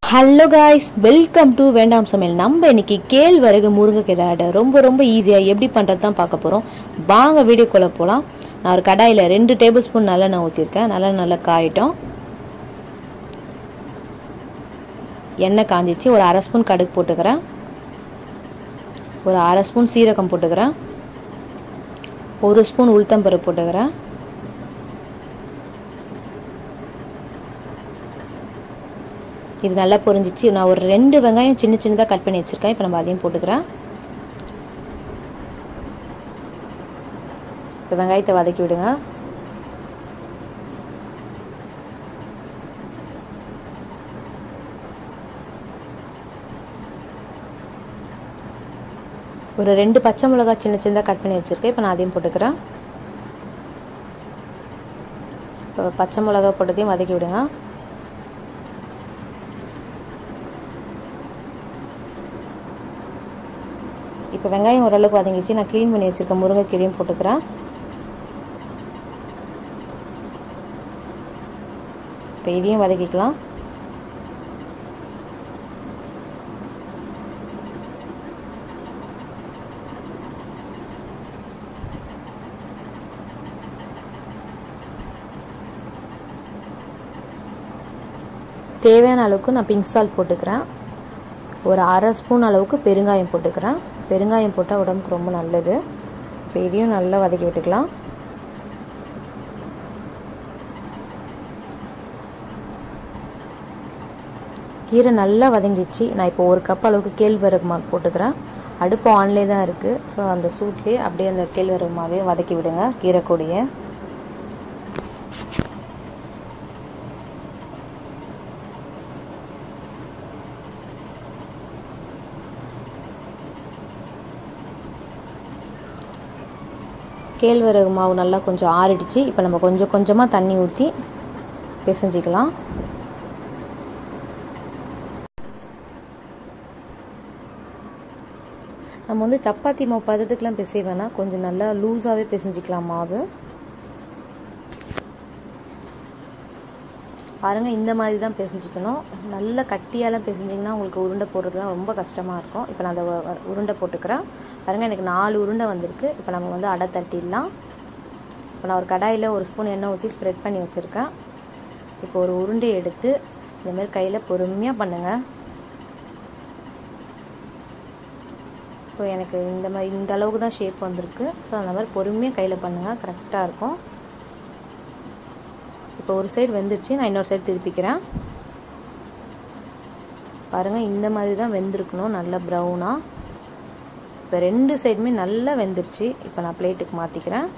hello guys welcome to வேண்டாம் சமையல் நம்ம இன்னைக்கு கேழ்வரகு முருங்கைக்கீரை அடை ரொம்ப ரொம்ப ஈஸியாக எப்படி பண்ணுறது தான் பார்க்க போகிறோம் வாங்க வீடியோக்குள்ளே போகலாம் நான் ஒரு கடாயில் ரெண்டு டேபிள் ஸ்பூன் நல்லெண்ணெய் ஊற்றிருக்கேன் நல்லெண்ணெய் நல்லா காயிட்டோம் எண்ணெய் காஞ்சிச்சு ஒரு அரை ஸ்பூன் கடுகு போட்டுக்கிறேன் ஒரு அரை ஸ்பூன் சீரகம் போட்டுக்கிறேன் ஒரு ஸ்பூன் உளுத்தம்பருப்பு போட்டுக்கிறேன் இது நல்லா பொரிஞ்சிச்சு நான் ஒரு ரெண்டு வெங்காயம் சின்ன சின்னதாக கட் பண்ணி வச்சுருக்கேன் இப்போ நம்ம அதையும் போட்டுக்கிறேன் இப்போ வெங்காயத்தை வதக்கி விடுங்க ஒரு ரெண்டு பச்சை மிளகா சின்ன சின்னதாக கட் பண்ணி வச்சுருக்கேன் இப்போ நான் அதையும் போட்டுக்கிறேன் இப்போ பச்சை மிளகா போட்டதையும் வதக்கி விடுங்க இப்போ வெங்காயம் ஓரளவுக்கு வதங்கிச்சு நான் க்ளீன் பண்ணி வச்சுருக்க முருங்கைக்கீரையும் போட்டுக்கிறேன் இப்போ இதையும் வதக்கிக்கலாம் தேவையான அளவுக்கு நான் பிங்க் சால்ட் போட்டுக்கிறேன் ஒரு அரை ஸ்பூன் அளவுக்கு பெருங்காயம் போட்டுக்கிறேன் பெருங்காயம் போட்டால் உடம்புக்கு ரொம்ப நல்லது இப்போ இதையும் நல்லா வதக்கி விட்டுக்கலாம் கீரை நல்லா வதங்கிடுச்சு நான் இப்போ ஒரு கப் அளவுக்கு கேழ்வரகு மாவு போட்டுக்கிறேன் அடுப்பு ஆன்லே தான் இருக்குது ஸோ அந்த சூட்லேயே அப்படியே அந்த கேழ்வரகு மாவே வதக்கி விடுங்க கீரை கூடிய கேழ்வரகு மாவு நல்லா கொஞ்சம் ஆறிடுச்சு இப்போ நம்ம கொஞ்சம் கொஞ்சமாக தண்ணி ஊற்றி பிசைஞ்சிக்கலாம் நம்ம வந்து சப்பாத்தி மாவு பதத்துக்கெலாம் பிசை வேணாம் கொஞ்சம் நல்லா லூஸாகவே பிசைஞ்சிக்கலாம் மாவு பாருங்கள் இந்த மாதிரி தான் பிசைஞ்சிக்கணும் நல்ல கட்டியாலாம் பிசைஞ்சிங்கன்னா உங்களுக்கு உருண்டை போடுறதுலாம் ரொம்ப கஷ்டமாக இருக்கும் இப்போ நான் அந்த உருண்டை போட்டுக்கிறேன் பாருங்கள் எனக்கு நாலு உருண்டை வந்திருக்கு இப்போ நம்ம வந்து அடை தட்டிடலாம் இப்போ நான் ஒரு கடாயில் ஒரு ஸ்பூன் எண்ணெய் ஊற்றி ஸ்ப்ரெட் பண்ணி வச்சுருக்கேன் இப்போ ஒரு உருண்டை எடுத்து இந்தமாரி கையில் பொறுமையாக பண்ணுங்கள் ஸோ எனக்கு இந்த மாதிரி இந்த அளவுக்கு தான் ஷேப் வந்திருக்கு ஸோ அந்த மாதிரி பொறுமையாக கையில் பண்ணுங்கள் கரெக்டாக இருக்கும் இப்போ ஒரு சைடு வெந்துருச்சு நான் இன்னொரு சைடு திருப்பிக்கிறேன் பாருங்கள் இந்த மாதிரி தான் வெந்திருக்கணும் நல்லா ப்ரௌனாக இப்போ ரெண்டு சைடுமே நல்லா வெந்துருச்சு இப்போ நான் பிளேட்டுக்கு மாற்றிக்கிறேன்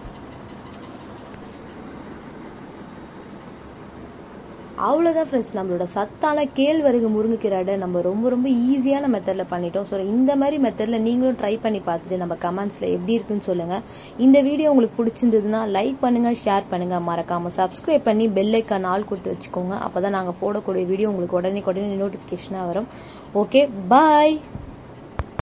அவ்வளோதான் ஃப்ரெண்ட்ஸ் நம்மளோட சத்தான கேழ்வரகு முருங்கைக்கீரை அடை நம்ம ரொம்ப ரொம்ப ஈஸியான மெத்தடில் பண்ணிட்டோம் ஸோ இந்த மாதிரி மெத்தடில் நீங்களும் ட்ரை பண்ணி பார்த்துட்டு நம்ம கமெண்ட்ஸில் எப்படி இருக்குன்னு சொல்லுங்கள் இந்த வீடியோ உங்களுக்கு பிடிச்சிருந்ததுன்னா லைக் பண்ணுங்கள் ஷேர் பண்ணுங்கள் மறக்காமல் சப்ஸ்கிரைப் பண்ணி பெல்லைக்கான ஆள் கொடுத்து வச்சுக்கோங்க அப்போ தான் நாங்கள் போடக்கூடிய வீடியோ உங்களுக்கு உடனே உடனே நோட்டிஃபிகேஷனாக வரும் ஓகே பாய்